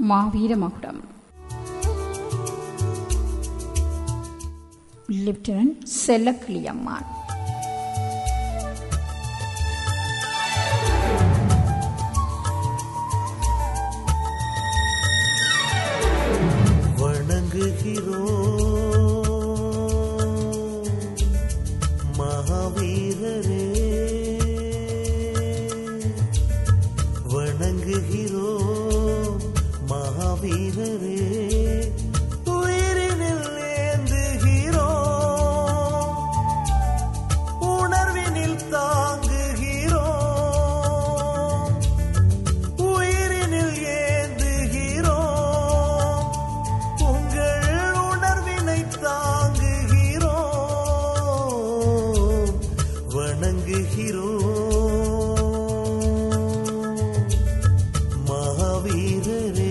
மாவீர மகுடம் லெப்டினன்ட் செல்லக்கிளியம்மான் வணங்குகிறோம் மகாவீரரே வணங்குகிறோம் மகாவீரரே உயிரினில் ஏந்துகிறோம் உணர்வினில் தாங்குகிறோம் உயிரினில் ஏந்துகிறோம் உங்கள் உணர்வினை தாங்குகிறோம் வணங்குகிறோம் மகாவீரரே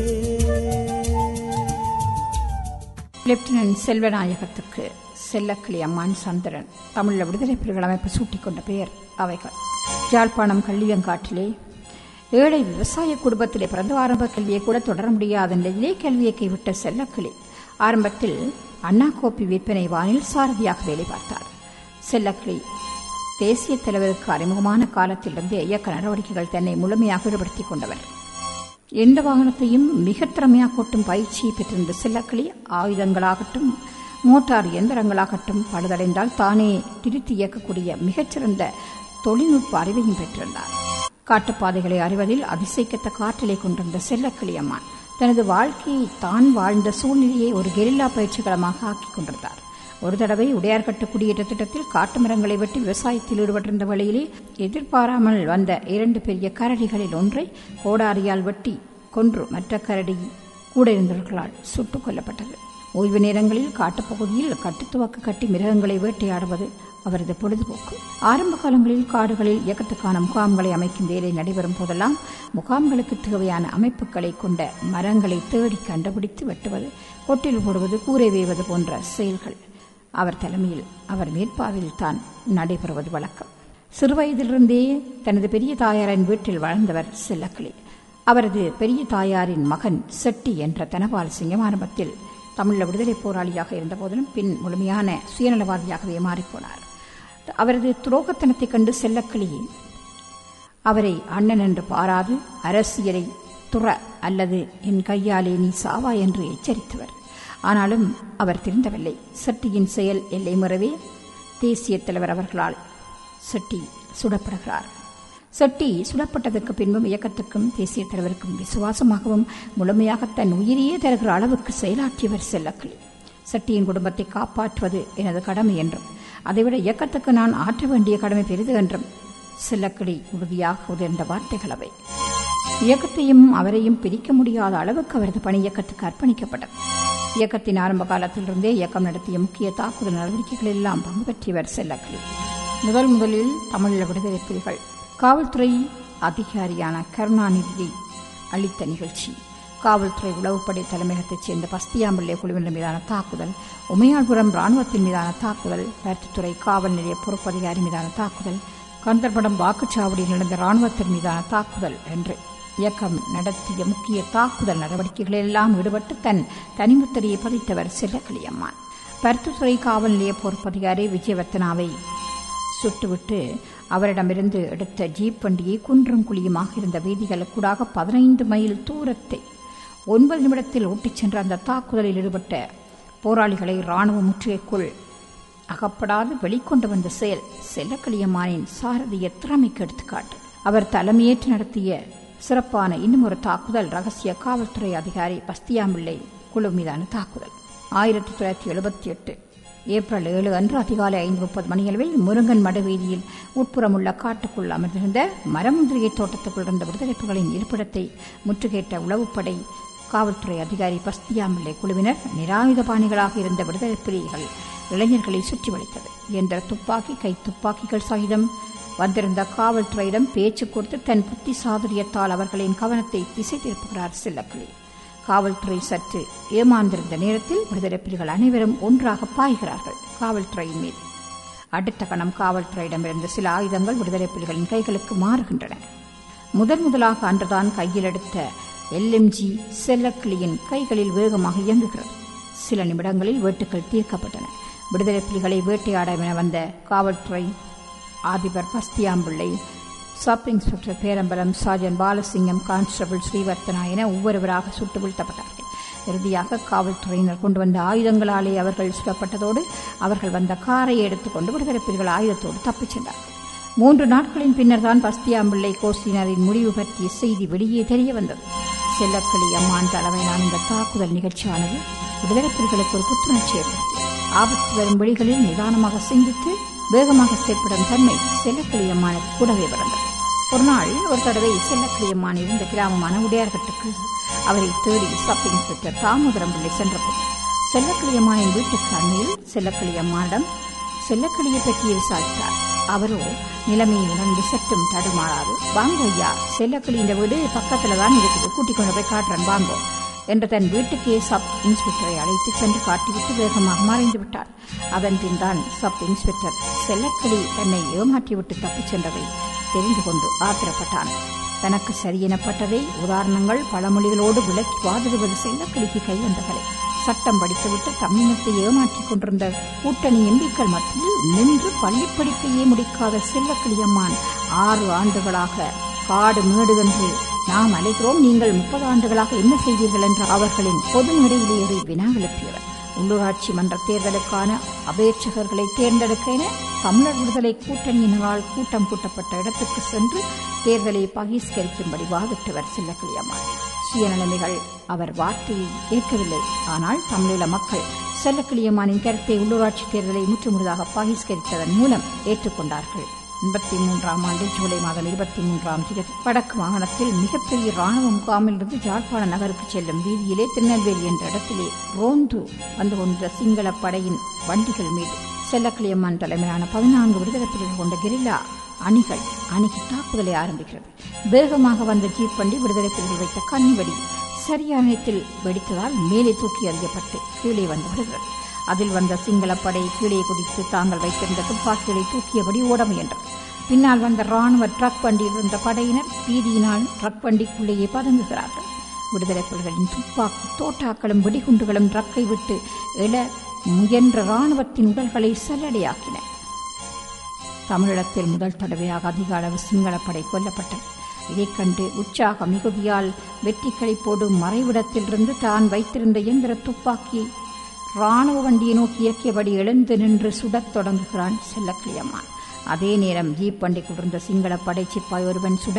லெப்டினன்ட் செல்வநாயகத்துக்கு செல்லக்கிளி அம்மான் சந்திரன் தமிழ் விடுதலை புலிகள் அமைப்பு சூட்டிக்கொண்ட பெயர் அவைகள் யாழ்ப்பாணம் கள்ளியங்காட்டிலே ஏழை விவசாய குடும்பத்திலே பிறந்த ஆரம்ப கல்வியை கூட தொடர முடியாத நிலையிலே கல்வியை கைவிட்ட செல்லக்கிளி ஆரம்பத்தில் அண்ணா கோப்பி விற்பனை வானில் சாரதியாக வேலை பார்த்தார் செல்லக்கிளி தேசிய தலைவருக்கு அறிமுகமான காலத்திலிருந்தே இயக்க நடவடிக்கைகள் தன்னை முழுமையாக ஈடுபடுத்திக் கொண்டவர் எந்த வாகனத்தையும் மிக திறமையாக ஓட்டும் பயிற்சியை பெற்றிருந்த செல்லக்கிளி ஆயுதங்களாகட்டும் மோட்டார் இயந்திரங்களாகட்டும் பழுதடைந்தால் தானே திருத்தி இயக்கக்கூடிய மிகச்சிறந்த தொழில்நுட்ப அறிவையும் பெற்றிருந்தார் காட்டுப்பாதைகளை அறிவதில் அதிசயிக்கத்தக்க ஆற்றலை கொண்டிருந்த செல்லக்கிளி அம்மான் தனது வாழ்க்கையை தான் வாழ்ந்த சூழ்நிலையை ஒரு கெரில்லா பயிற்சிகளமாக ஆக்கிக் கொண்டிருந்தார் ஒரு தடவை உடையார்கட்டு குடியேற்ற திட்டத்தில் காட்டு மரங்களை வெட்டி விவசாயத்தில் ஈடுபட்டிருந்த வழியிலே எதிர்பாராமல் வந்த இரண்டு பெரிய கரடிகளில் ஒன்றை கோடாரியால் வெட்டி கொன்று மற்ற கரடி கூட இருந்தவர்களால் சுட்டுக் கொல்லப்பட்டது ஓய்வு நேரங்களில் காட்டுப்பகுதியில் கட்டுத்துவக்கு கட்டி மிருகங்களை வேட்டையாடுவது அவரது பொழுதுபோக்கு ஆரம்ப காலங்களில் காடுகளில் இயக்கத்துக்கான முகாம்களை அமைக்கும் வேலை நடைபெறும் போதெல்லாம் முகாம்களுக்கு தேவையான அமைப்புகளை கொண்ட மரங்களை தேடி கண்டுபிடித்து வெட்டுவது கொட்டில் போடுவது கூரை வேய்வது போன்ற செயல்கள் அவர் தலைமையில் அவர் மேற்பார்வையில் தான் நடைபெறுவது வழக்கம் சிறுவயதிலிருந்தே தனது பெரிய தாயாரின் வீட்டில் வளர்ந்தவர் செல்லக்கிளி அவரது பெரிய தாயாரின் மகன் செட்டி என்ற தனபால் சிங்கம் ஆரம்பத்தில் தமிழ விடுதலை போராளியாக இருந்த போதிலும் பின் முழுமையான சுயநலவாதியாகவே மாறிப்போனார் அவரது துரோகத்தனத்தைக் கண்டு செல்லக்கிளி அவரை அண்ணன் என்று பாராது அரசியலை துற அல்லது என் கையாலே நீ சாவா என்று எச்சரித்தவர் ஆனாலும் அவர் திருந்தவில்லை செட்டியின் செயல் எல்லை முறவே தேசிய தலைவர் அவர்களால் செட்டி சுடப்படுகிறார் செட்டி சுடப்பட்டதற்கு பின்பும் இயக்கத்துக்கும் தேசிய தலைவருக்கும் விசுவாசமாகவும் முழுமையாக தன் உயிரையே தருகிற அளவுக்கு செயலாற்றியவர் செல்லக்கிளி செட்டியின் குடும்பத்தை காப்பாற்றுவது எனது கடமை என்றும் அதைவிட இயக்கத்துக்கு நான் ஆற்ற வேண்டிய கடமை பெரிது என்றும் செல்லக்கிளி உறுதியாக உதிர்ந்த வார்த்தைகள் அவை இயக்கத்தையும் அவரையும் பிரிக்க முடியாத அளவுக்கு அவரது பணி இயக்கத்துக்கு அர்ப்பணிக்கப்பட்டது இயக்கத்தின் ஆரம்ப காலத்திலிருந்தே இயக்கம் நடத்திய முக்கிய தாக்குதல் நடவடிக்கைகள் எல்லாம் பங்கு பெற்றியவர் செல்லக்கிளி முதல் முதலில் தமிழீழ விடுதலை புலிகள் காவல்துறை அதிகாரியான கருணாநிதியை அளித்த நிகழ்ச்சி காவல்துறை உளவுப்படை தலைமையகத்தைச் சேர்ந்த பஸ்தியாம்பிள்ளை குழுவினர் மீதான தாக்குதல் உமையாள்புரம் ராணுவத்தின் மீதான தாக்குதல் பருத்தித்துறை காவல் நிலைய பொறுப்பதிகாரி மீதான தாக்குதல் கந்தர்படம் வாக்குச்சாவடியில் நடந்த ராணுவத்தின் மீதான தாக்குதல் என்று இயக்கம் நடத்திய முக்கிய தாக்குதல் நடவடிக்கைகளில் எல்லாம் ஈடுபட்டு தன் தனிமுத்திரையை பதித்தவர் செல்லக்கிளியம்மான் பருத்தித்துறை காவல் நிலைய பொறுப்பதிகாரி விஜயவர்த்தனாவை சுட்டுவிட்டு அவரிடமிருந்து எடுத்த ஜீப் வண்டியை குன்றும் குழியுமாக இருந்த வீதிகளுக்கூடாக பதினைந்து மைல் தூரத்தை ஒன்பது நிமிடத்தில் ஓட்டிச் சென்ற அந்த தாக்குதலில் ஈடுபட்ட போராளிகளை இராணுவ முற்றுகைக்குள் அகப்படாது வெளிக்கொண்டு வந்த செயல் செல்லக்கிளியம்மானின் சாரதிய திறமைக்கு எடுத்துக்காட்டு அவர் தலைமையேற்று நடத்திய சிறப்பான இன்னும் ஒரு தாக்குதல் ரகசிய காவல்துறை அதிகாரி பஸ்தியாம்பிள்ளை குழு மீதான தாக்குதல் ஆயிரத்தி தொள்ளாயிரத்தி எழுபத்தி எட்டு ஏப்ரல் ஏழு அன்று அதிகாலை ஐந்து முப்பது மணியளவில் முருங்கன் மடு வீதியில் உட்புறமுள்ள காட்டுக்குள் அமர்ந்திருந்த மரமுந்திரிகை தோட்டத்துக்குள் இருந்த விடுதலைப்புகளின் இருப்பிடத்தை முற்றுகையிட்ட உளவுப்படை காவல்துறை அதிகாரி பஸ்தியாம்பிள்ளை குழுவினர் நிராயுதபாணிகளாக இருந்த விடுதலை புலிகள் இளைஞர்களை சுற்றி வளைத்தது என்ற துப்பாக்கி கை துப்பாக்கிகள் சகிதம் வந்திருந்த காவல்துறையிடம் பேச்சு கொடுத்து தன் புத்தி சாதுரியத்தால் அவர்களின் கவனத்தை திசை திருப்புகிறார் செல்லக்கிளி காவல்துறை சற்று ஏமாந்திருந்த நேரத்தில் விடுதலை புலிகள் அனைவரும் ஒன்றாக பாய்கிறார்கள் காவல்துறையின் மீது அடுத்த கணம் காவல்துறையிடமிருந்து சில ஆயுதங்கள் விடுதலை புலிகளின் கைகளுக்கு மாறுகின்றன முதன் முதலாக அன்றுதான் கையில் எடுத்த எல்எம்ஜி செல்லக்கிளியின் கைகளில் வேகமாக இயங்குகிறது சில நிமிடங்களில் வேட்டுக்கள் தீர்க்கப்பட்டன விடுதலை புலிகளை வேட்டையாட என வந்த காவல்துறை அதிபர் Bastiampillai sub inspector Perambalam sergeant Balasingam constable Sriwardhana என ஒவ்வொருவராக சுட்டு வீழ்த்தப்பட்டார்கள் இறுதியாக காவல்துறையினர் கொண்டு வந்த ஆயுதங்களாலே அவர்கள் சுடப்பட்டதோடு அவர்கள் வந்த காரை எடுத்துக்கொண்டு விடுதலை புலிகள் ஆயுதத்தோடு தப்பிச் சென்றார்கள் மூன்று நாட்களின் பின்னர் தான் பஸ்தியாம்பிள்ளை கோஷ்டியினரின் முடிவு பற்றிய செய்தி வெளியே தெரிய வந்தது செல்லக்கிளி அம்மான் தலைமையிலான இந்த தாக்குதல் நிகழ்ச்சியானது விடுதலை புலிகளுக்கு ஒரு புத்துணர்ச்சி ஏற்படுத்தியது ஆபத்து வரும் வழிகளில் நிதானமாக சிந்தித்து வேகமாக செயற்படும் தன்மை செல்லக்கிளி அம்மானுக்கு கூடவே பிறந்தது ஒரு நாள் ஒரு தடவை செல்லக்கிளியம்மான் இருந்த கிராமமான உடையார்கட்டுக்கு அவரை தேடி சப் இன்ஸ்பெக்டர் தாமோதரம் பிள்ளை சென்றபோது செல்லக்கிளியம்மானின் வீட்டுக்கு அண்மையில் செல்லக்கிளியம்மானிடம் செல்லக்கிளியை பற்றி விசாரித்தார் அவரோ நிலைமையை உணர்ந்து சற்றும் தடுமாறாது வாங்கோ ஐயா செல்லக்கிளியின் வீடு பக்கத்துல தான் இருக்குது கூட்டிக் கொண்டு போய் காட்டுறேன் வாங்கோ என்று தன் வீட்டுக்கே சப் இன்ஸ்பெக்டரை அழைத்து சென்று காட்டிவிட்டு வேகமாக மறைந்து விட்டார் அதன் பின் தான் சப் இன்ஸ்பெக்டர் செல்லக்கிளி தன்னை ஏமாற்றிவிட்டு தப்பிச் சென்றதை தெரிந்து கொண்டு ஆத்திரப்பட்டான் தனக்கு சரியெனப்பட்டதை உதாரணங்கள் பழமொழிகளோடு விளக்கி வாதிடுவது செல்லக்கிளிக்கு கைவந்த கலை சட்டம் படித்துவிட்டு தமிழினத்தை ஏமாற்றிக் கொண்டிருந்த கூட்டணி எம்பிக்கள் மத்தியில் நின்று பள்ளி படிப்பையே முடிக்காத செல்லக்கிளியம்மான் ஆறு ஆண்டுகளாக காடு மேடு என்று நாம் அழைக்கிறோம் நீங்கள் முப்பது ஆண்டுகளாக என்ன செய்தீர்கள் என்ற அவர்களின் பொது மேடையிலே ஏறி வினா எழுப்பியவர் உள்ளூராட்சி மன்ற தேர்தலுக்கான அபேட்சகர்களை தேர்ந்தெடுக்க என தமிழர் விடுதலை கூட்டணியினரால் கூட்டம் கூட்டப்பட்ட இடத்துக்கு சென்று தேர்தலை பகிஷ்கரிக்கும்படி வாதிட்டவர் செல்லக்கிளியம்மான் சுயநலமைகள் அவர் வார்த்தையை ஏற்கவில்லை ஆனால் தமிழீழ மக்கள் செல்லக்கிளியம்மானின் கருத்தை உள்ளூராட்சி தேர்தலை முற்றுமுழுதாக பகிஷ்கரித்ததன் மூலம் ஏற்றுக்கொண்டார்கள் எண்பத்தி மூன்றாம் ஆண்டு ஜூலை மாதம் இருபத்தி மூன்றாம் தேதி வடக்கு மாகாணத்தில் மிகப்பெரிய ராணுவ முகாமிலிருந்து ஜாழ்ப்பாண நகருக்கு செல்லும் வீதியிலே திருநெல்வேலி என்ற இடத்திலே ரோந்து வந்து கொண்ட சிங்கள படையின் வண்டிகள் மீது செல்லக்கிளியம்மன் தலைமையிலான பதினான்கு விடுதலை புலிகள் கொண்ட கெரில்லா அணிகள் அணுகி தாக்குதலை ஆரம்பிக்கிறது வேகமாக வந்த ஜீப் வண்டி விடுதலை புலிகள் வைத்த கண்ணி வெடி சரியான நேரத்தில் வெடித்ததால் மேலே தூக்கி எறியப்பட்டு கீழே வந்து விடுகிறது அதில் வந்த சிங்கள படை கீழே குதித்து தாங்கள் வைத்திருந்த துப்பாக்கிகளை தூக்கியபடி ஓட முயன்றது பின்னால் வந்த ராணுவ ட்ரக் வண்டியில் இருந்த படையினர் பீதியினால் ட்ரக் வண்டிக்குள்ளேயே பதுங்குகிறார்கள் விடுதலை புலிகளின் துப்பாக்கி தோட்டாக்களும் வெடிகுண்டுகளும் ட்ரக்கை விட்டு எழ முயன்ற ராணுவத்தின் உடல்களை சல்லடையாக்கின தமிழீழத்தில் முதல் தடவையாக அதிக அளவு சிங்களப்படை கொல்லப்பட்டது இதைக் கண்டு உற்சாக மிகுதியால் வெற்றி களிப்போடு மறைவிடத்திலிருந்து தான் வைத்திருந்த இயந்திர துப்பாக்கி ராணுவ வண்டியை நோக்கி இயக்கியபடி எழுந்து நின்று சுடத் தொடங்குகிறான் செல்லக்கிளியம்மான் அதே நேரம் ஜீப் வண்டி குளிர்ந்த சிங்கள படை சிப்பாய் ஒருவன் சுட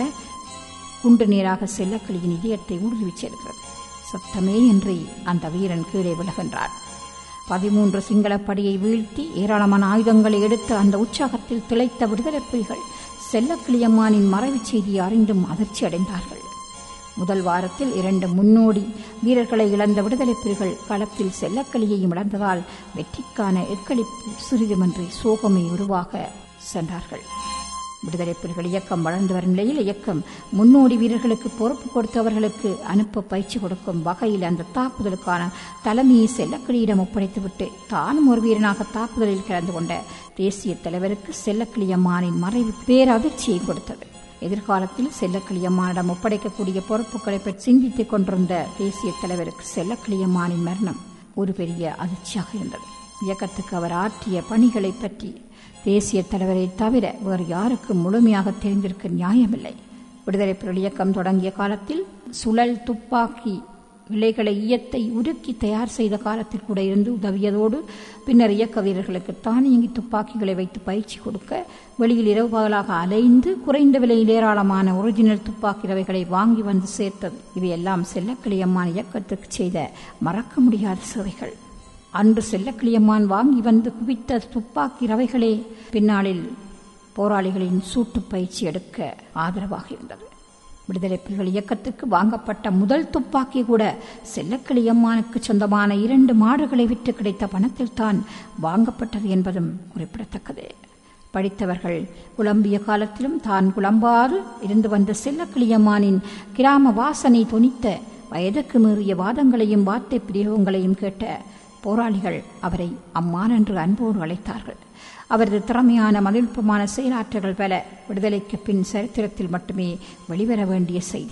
குண்டு நேராக செல்லக்கிளியின் இதயத்தை ஊடுருவிச் செல்கிறது சத்தமே இன்றி அந்த வீரன் கீழே விழுகின்றான் பதிமூன்று சிங்களப்படையை வீழ்த்தி ஏராளமான ஆயுதங்களை எடுத்து அந்த உற்சாகத்தில் திளைத்த விடுதலை புலிகள் செல்லக்கிளியம்மானின் மறைவுச் செய்தியை அறிந்தும் அதிர்ச்சி அடைந்தார்கள் முதல் வாரத்தில் இரண்டு முன்னோடி வீரர்களை இழந்த விடுதலை புலிகள் களத்தில் செல்லக்கிளியையும் இழந்ததால் வெற்றிக்கான எக்களிப்பு சிறிதுமின்றி சோகமே உருவாக சென்றார்கள் விடுதலை புலிகள் இயக்கம் வளர்ந்து வரும் நிலையில் இயக்கம் முன்னோடி வீரர்களுக்கு பொறுப்பு கொடுத்து அவர்களுக்கு அனுப்ப பயிற்சி கொடுக்கும் வகையில் அந்த தாக்குதலுக்கான தலைமையை செல்லக்கிளியிடம் ஒப்படைத்துவிட்டு தானும் ஒரு வீரனாக தாக்குதலில் கலந்து கொண்ட தேசிய தலைவருக்கு செல்லக்கிளியம்மானின் மறைவு பேரதிர்ச்சியை கொடுத்தது எதிர்காலத்தில் செல்லக்கிளியம்மானிடம் ஒப்படைக்கக்கூடிய பொறுப்புகளை பற்றி சிந்தித்துக் கொண்டிருந்த தேசிய தலைவருக்கு செல்லக்கிளியம்மானின் மரணம் ஒரு பெரிய அதிர்ச்சியாக இருந்தது இயக்கத்துக்கு அவர் ஆற்றிய பணிகளை பற்றி தேசிய தலைவரை தவிர வேறு யாருக்கும் முழுமையாக தெரிந்திருக்க நியாயமில்லை விடுதலை புலிகள் இயக்கம் தொடங்கிய காலத்தில் சுழல் துப்பாக்கி இலைகளை ஈயத்தை உருக்கி தயார் செய்த காலத்தில் கூட இருந்து உதவியதோடு பின்னர் இயக்க வீரர்களுக்கு தானியங்கி துப்பாக்கிகளை வைத்து பயிற்சி கொடுக்க வெளியில் இரவு பகலாக அலைந்து குறைந்த விலையில் ஏராளமான ஒரிஜினல் துப்பாக்கி ரவைகளை வாங்கி வந்து சேர்த்தது இவையெல்லாம் செல்லக்கிளியம்மான் இயக்கத்துக்கு செய்த மறக்க முடியாத சேவைகள் அன்று செல்லக்கிளியம்மான் வாங்கி வந்து குவித்த துப்பாக்கி ரவைகளே பின்னாளில் போராளிகளின் சூட்டு பயிற்சி எடுக்க ஆதரவாக இருந்தது விடுதலை புலிகள் இயக்கத்துக்கு வாங்கப்பட்ட முதல் துப்பாக்கி கூட செல்லக்கிளியம்மானுக்கு சொந்தமான இரண்டு மாடுகளை விற்று கிடைத்த பணத்தில் தான் வாங்கப்பட்டது என்பதும் குறிப்பிடத்தக்கது படித்தவர்கள் குழம்பிய காலத்திலும் தான் குழம்பாது இருந்து வந்த செல்லக்கிளியம்மானின் கிராம வாசனை தொனித்த வயதுக்கு மீறிய வாதங்களையும் வார்த்தை பிரயோகங்களையும் கேட்ட போராளிகள் அவரை அம்மான் என்று அன்போடு அழைத்தார்கள் அவரது திறமையான மதிப்புமான செயலாற்றல்கள் பல விடுதலைக்கு பின் சரித்திரத்தில் மட்டுமே வெளிவர வேண்டிய செய்திகள்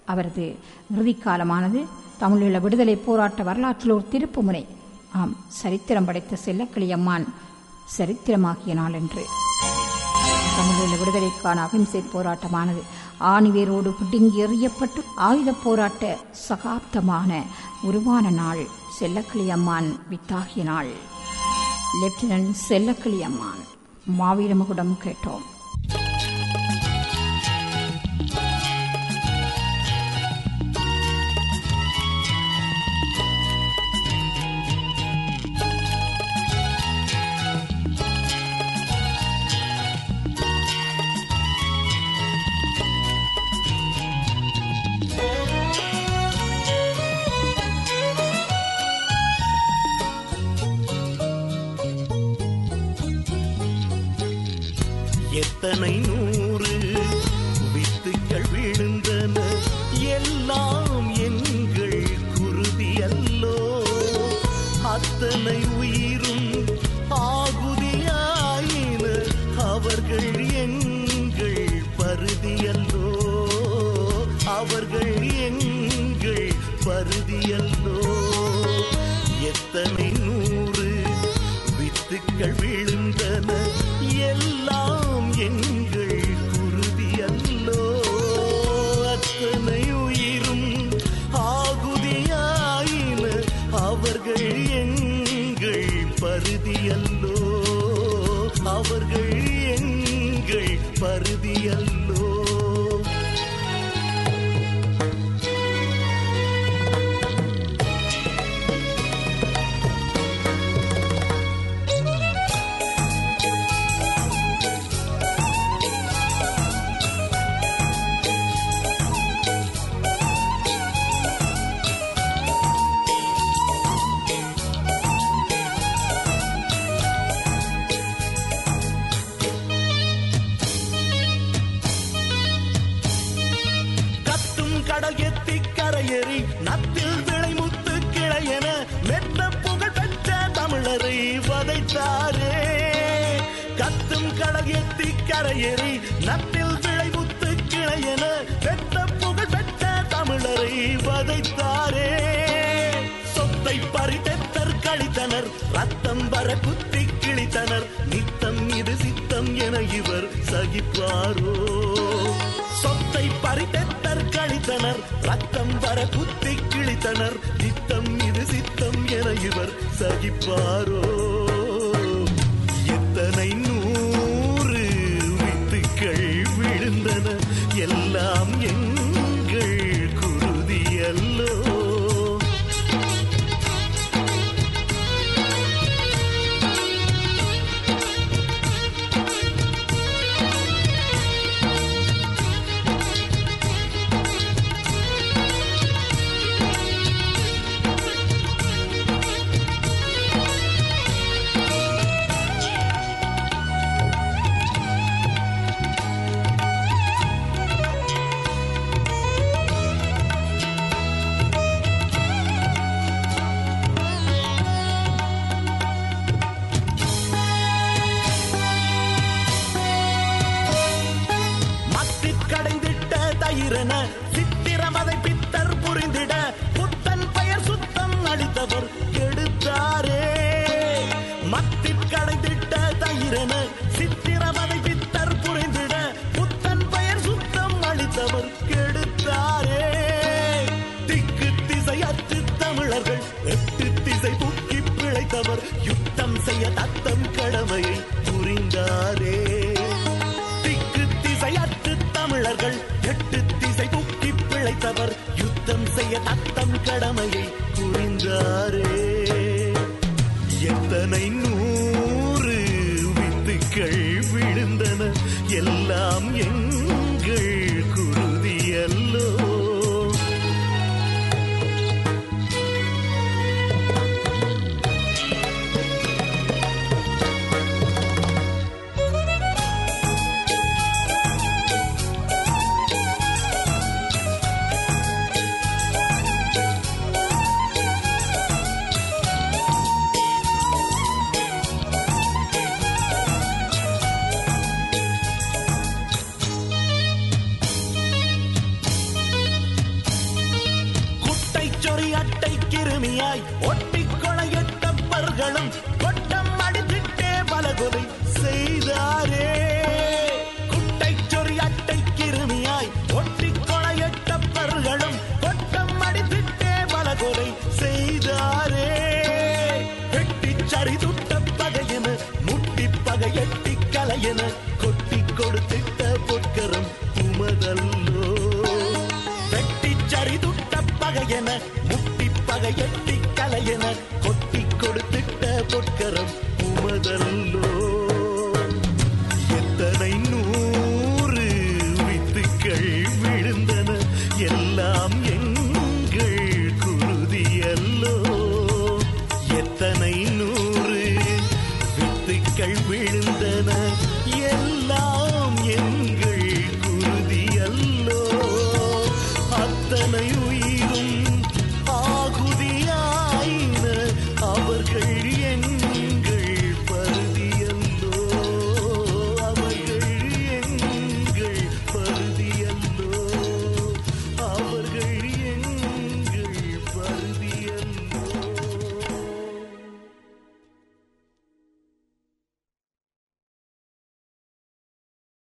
அவரது இறுதிக்காலமானது தமிழீழ விடுதலை போராட்ட வரலாற்றில் ஒரு திருப்புமுனை ஆம் சரித்திரம் படைத்த செல்லக்கிளியம்மான் சரித்திரமாகிய நாள் என்று தமிழீழ விடுதலைக்கான அகிம்சை போராட்டமானது ஆணிவேரோடு பிடுங்கி எறியப்பட்டு ஆயுதப் போராட்ட சகாப்தமான உருவான நாள் செல்லக்கிளியம்மான் வித்தாகிய நாள் லெப்டினன்ட் செல்லக்கிளியம்மான் மாவீரமகுடம் கேட்டோம் எத்தனை நூறு வித்துக்கள் விழுந்தன எல்லாம் எங்கள் குருதி அல்லோ அத்தனை உயிரும் ஆகுதியாயின அவர்கள் எங்கள் பருதியல்லோ அவர்கள் எங்கள் பருதியல்லோ எத்தனை நூறு வித்துக்கள் விழுந்தன எல்லாம் எங்கள் குருதி அல்லோ அத்தனை உயிரும் ஆகுதியாயின அவர்கள் எங்கள் பருதி அல்லோ அவர்கள் எங்கள் பருதி அல்லோ கத்தும் கடல் எத்தி கரையேறி நத்தில் விளைமுத்து கிளையென மெத்த புகழ் பெற்ற தமிழரை வதைத்தாரே கத்தும் கடல் எத்தி கரையேறி நத்தில் விளைமுத்து கிளையென மெத்த புகழ் பெற்ற தமிழரை வதைத்தாரே சொத்தை பறித்தெத்தர் கழித்தனர் ரத்தம் வர குத்தி கிழித்தனர் நித்தம் இது சித்தம் என இவர் சகிப்பாரோ சொத்தை பறித்தெத்தர் கழித்தனர் ரத்தம் வர குத்தி கிழித்தனர் நித்தம் இது சித்தம் என இவர் சகிப்பாரோ எத்தனை நூறு வித்துக்கள் விழுந்தன எல்லாம் எங்கள் குருதி அல்லோ மத்திக் கடைந்திட்ட தயிரென சித்திரமதை பித்தர் புரிந்திட புத்தன் பெயர் சுத்தம் அளித்தவர் கெடுத்தாரே மத்திக் கடைந்திட்ட தயிரென சித்திரமதை பித்தர் புரிந்திட புத்தன் பெயர் சுத்தம் அளித்தவர் கெடுத்தாரே திக்கு திசையற்று தமிழர்கள் எட்டு திசை புக்கி பிழைத்தவர் யுத்தம் செய்ய தத்தம் கடமையை புரிந்தாரே திக்கு திசையற்று தமிழர்கள் எட்டு திசை புக்கி பிழைத்தவர் யுத்தம் செய்ய தத்தம் கடமையை புரிந்தாரே எத்தனை நூறு வித்துக்கள் விழுந்தன எல்லாம் எங்கள் குருதி அல்லோ கிருமியாய் ஒட்டி கொளையட்டப்பர்களும் கொட்டம் அடித்திட்டே பலகொலை செய்தாரே குட்டை சொறி அட்டை கிருமியாய் ஒட்டி கொளையட்டப்பர்களும் கொட்டம் அடித்திட்டே பலகொலை செய்தாரே வெட்டி சரிதுட்ட பகையென முட்டி பகையட்டி கலையென கொட்டி கொடுத்திட்ட பொற்கரம் உமதல்லோ வெட்டி சரிதுட்ட பகையென முட்டி பகையட்டி கலையென கொட்டி கொடுத்திட்ட பொற்கரம் உமதல்லோ